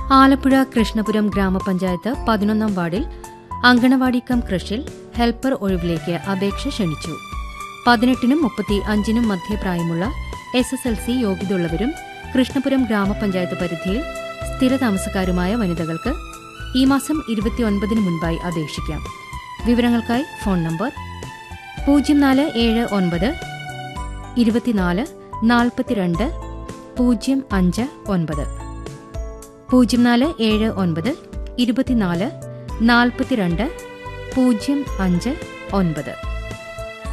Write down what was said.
ആലപ്പുഴ കൃഷ്ണപുരം ഗ്രാമപഞ്ചായത്ത് പതിനൊന്നാം വാർഡിൽ അങ്കണവാടി കം കൃഷിൽ ഹെൽപ്പർ ഒഴിവിലേക്ക് അപേക്ഷ ക്ഷണിച്ചു പതിനെട്ടിനും മുപ്പത്തി അഞ്ചിനും മധ്യപ്രായമുള്ള എസ് എസ് എൽ സി യോഗ്യതയുള്ളവരും കൃഷ്ണപുരം ഗ്രാമപഞ്ചായത്ത് പരിധിയിൽ സ്ഥിരതാമസക്കാരുമായ വനിതകൾക്ക് ഈ മാസം ഇരുപത്തിയൊൻപതിന് മുൻപായി അപേക്ഷിക്കാം വിവരങ്ങൾക്കായി ഫോൺ നമ്പർ പൂജ്യം നാല് ഏഴ് ഒൻപത് ഇരുപത്തിനാല് നാൽപ്പത്തിരണ്ട് പൂജ്യം അഞ്ച് ഒൻപത് പൂജ്യം നാല് ഏഴ് ഒൻപത് ഇരുപത്തിനാല് നാൽപ്പത്തിരണ്ട് പൂജ്യം അഞ്ച് ഒൻപത്